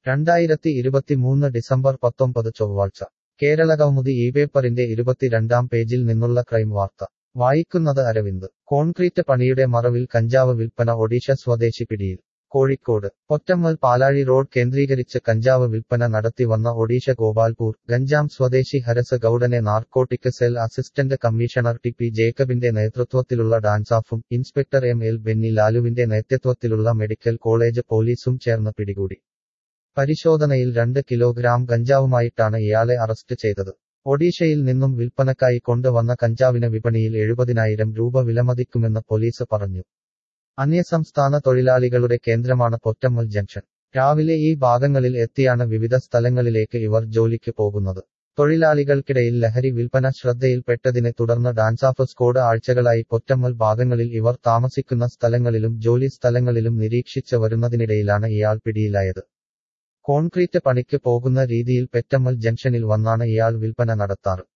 രണ്ടായിരത്തി ഇരുപത്തിമൂന്ന് ഡിസംബർ പത്തൊമ്പത് ചൊവ്വാഴ്ച കേരള കൗമുദി ഈ പേപ്പറിന്റെ ഇരുപത്തിരണ്ടാം പേജിൽ നിന്നുള്ള ക്രൈം വാർത്ത വായിക്കുന്നത് അരവിന്ദ് കോൺക്രീറ്റ് പണിയുടെ മറവിൽ കഞ്ചാവ് വിൽപ്പന ഒഡീഷ സ്വദേശി പിടിയിൽ കോഴിക്കോട് പൊറ്റമ്മൽ പാലാഴി റോഡ് കേന്ദ്രീകരിച്ച് കഞ്ചാവ് വിൽപ്പന നടത്തി വന്ന ഒഡീഷ ഗോപാൽപൂർ ഗഞ്ചാം സ്വദേശി ഹരസ് ഗൌഡനെ narcotic cell assistant commissioner T P ജേക്കബിന്റെ നേതൃത്വത്തിലുള്ള ഡാൻസാഫും ഇൻസ്പെക്ടർ എം എൽ ബെന്നി ലാലുവിന്റെ നേതൃത്വത്തിലുള്ള മെഡിക്കൽ കോളേജ് പോലീസും ചേർന്ന് പിടികൂടി പരിശോധനയിൽ രണ്ട് കിലോഗ്രാം കഞ്ചാവുമായിട്ടാണ് ഇയാളെ അറസ്റ്റ് ചെയ്തത് ഒഡീഷയിൽ നിന്നും വിൽപ്പനക്കായി കൊണ്ടുവന്ന കഞ്ചാവിന് വിപണിയിൽ എഴുപതിനായിരം രൂപ വിലമതിക്കുമെന്ന് പോലീസ് പറഞ്ഞു അന്യസംസ്ഥാന തൊഴിലാളികളുടെ കേന്ദ്രമാണ് പൊറ്റമ്മൽ ജംഗ്ഷൻ രാവിലെ ഈ ഭാഗങ്ങളിൽ എത്തിയാണ് വിവിധ സ്ഥലങ്ങളിലേക്ക് ഇവർ ജോലിക്ക് പോകുന്നത് തൊഴിലാളികൾക്കിടയിൽ ലഹരി വിൽപ്പന ശ്രദ്ധയിൽപ്പെട്ടതിനെ തുടർന്ന് ഡാൻസാഫ് സ്ക്വാഡ് ആഴ്ചകളായി പൊറ്റമ്മൽ ഭാഗങ്ങളിൽ ഇവർ താമസിക്കുന്ന സ്ഥലങ്ങളിലും ജോലി സ്ഥലങ്ങളിലും നിരീക്ഷിച്ച് വരുന്നതിനിടയിലാണ് ഇയാൾ പിടിയിലായത് കോൺക്രീറ്റ് പണിക്ക് പോകുന്ന രീതിയിൽ പെറ്റമ്മൽ ജംഗ്ഷനിൽ വന്നാണ് ഇയാൾ വിൽപ്പന നടത്താറ്